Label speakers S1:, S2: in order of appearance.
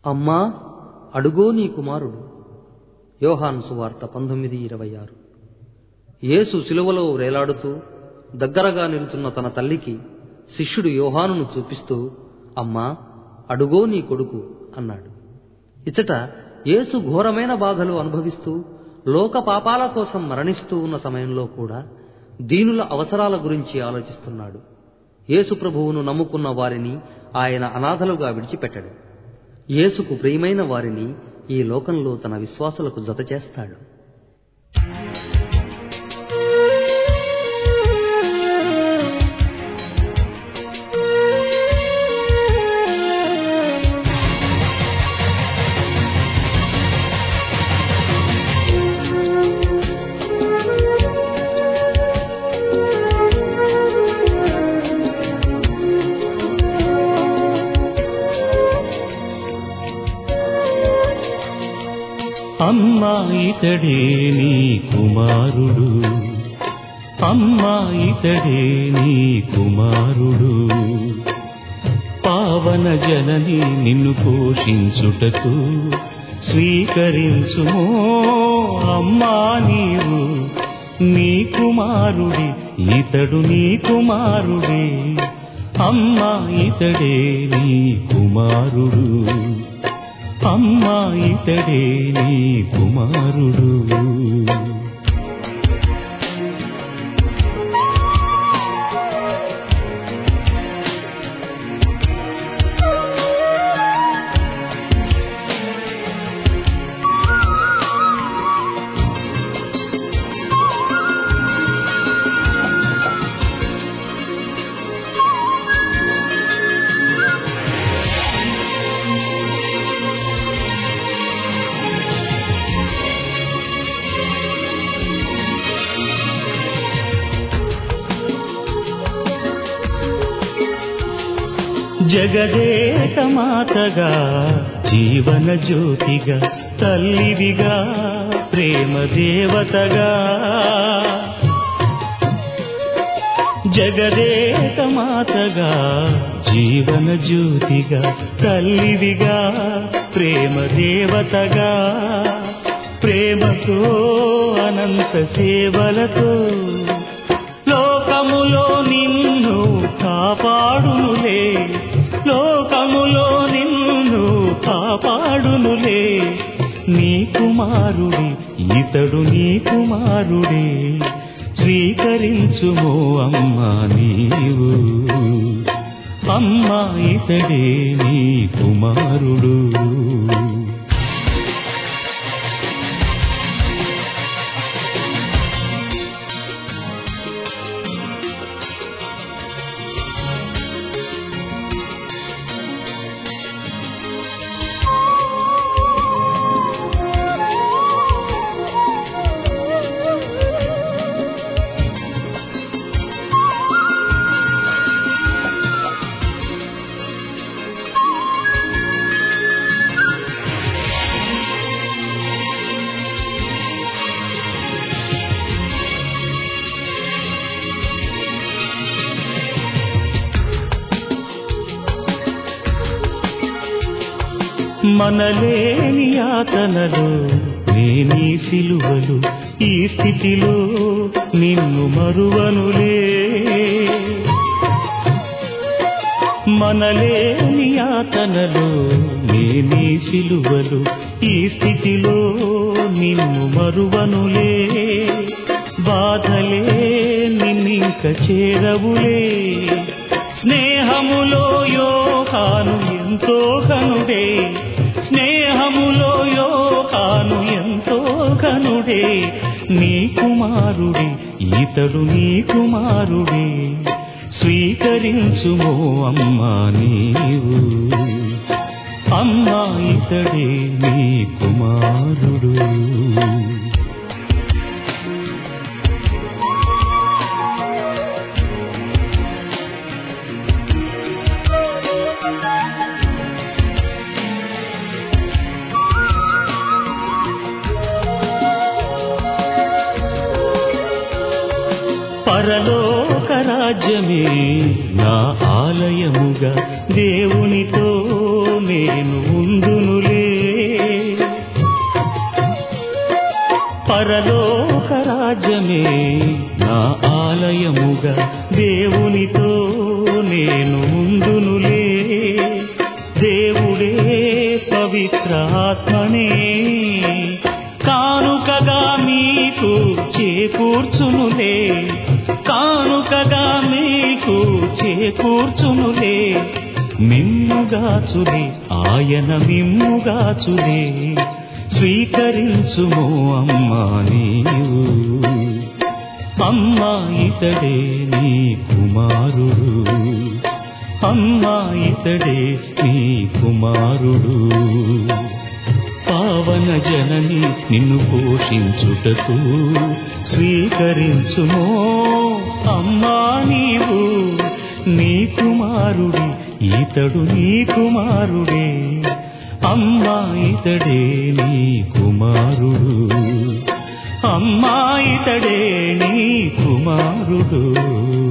S1: అమ్మా అడుగో నీ కుమారుడు యోహాను సువార్త పంతొమ్మిది ఇరవై ఆరు యేసు శిలువలో వేలాడుతూ దగ్గరగా నిలుచున్న తన తల్లికి శిష్యుడు యోహానును చూపిస్తూ అమ్మా అడుగో నీ కొడుకు అన్నాడు ఇచ్చట యేసు ఘోరమైన బాధలు అనుభవిస్తూ లోక పాపాల కోసం మరణిస్తూ ఉన్న సమయంలో కూడా దీనుల అవసరాల గురించి ఆలోచిస్తున్నాడు యేసు ప్రభువును నమ్ముకున్న వారిని ఆయన అనాథలుగా విడిచిపెట్టడు యేసుకు ప్రియమైన వారిని ఈ లోకంలో తన విశ్వాసులకు జతచేస్తాడు
S2: అమ్మా ఇతడే నీ కుమారుడు అమ్మా ఇతడే నీ కుమారుడు పావన జనని నిన్ను పోషించుటకు స్వీకరించుమో అమ్మా నీవు నీ కుమారుడి ఇతడు నీ కుమారుడే అమ్మా ఇతడే నీ కుమారుడు అమ్మా ఇతడే నీ కుమారుడు జగదేక మాతగా జీవన జ్యోతిగా తల్లివిగా ప్రేమ దేవతగా జగదేక మాతగా జీవన జ్యోతిగా తల్లివిగా ప్రేమ దేవతగా ప్రేమతో అనంత సేవలతో లోకములో నిన్ను కాపాడునులే లోకములో నిన్ను కాపాడునులే నీ కుమారుడి ఇతడు నీ కుమారుడే స్వీకరించుమో అమ్మా నీవు అమ్మా ఇతడే నీ కుమారుడు మనలేని యాతనలు లేని సిలువలు ఈ స్థితిలో నిన్ను మరువనులే మనలేని యాతనలు లేని సిలువలు ఈ స్థితిలో నిన్ను మరువనులే బాధలే నిన్నింక చేరవులే స్నేహములో యోహాను ఎంతో కనుడే స్నేహములో యోహాను ఎంతో కనుడే నీ కుమారుడి ఇతడు నీ కుమారుడే స్వీకరించుమో అమ్మా నీవు అమ్మా ఇతడే నీ కుమారుడు పరలోక రాజ్యమే నా ఆలయముగా దేవునితో నేను ఉందును పరలోక రాజ్యమే నా ఆలయముగా దేవునితో నేను ముందునులే దేవుడే పవిత్ర ఆత్మనే కానుకగా మీకు చేకూర్చునులే కానుకగా మీకు చేకూర్చునులే మిమ్ముగాచులే ఆయన మిమ్ముగాచులే స్వీకరించుము అమ్మా నీవు అమ్మా ఇతడే నీ కుమారుడు అమ్మా ఇతడే నీ కుమారుడు పావన జనని నిన్ను పోషించుటకు స్వీకరించుమో అమ్మా నీవు నీ కుమారుడి ఈతడు నీ కుమారుడే అమ్మా ఇతడే నీ కుమారుడు అమ్మా ఇతడే నీ కుమారుడు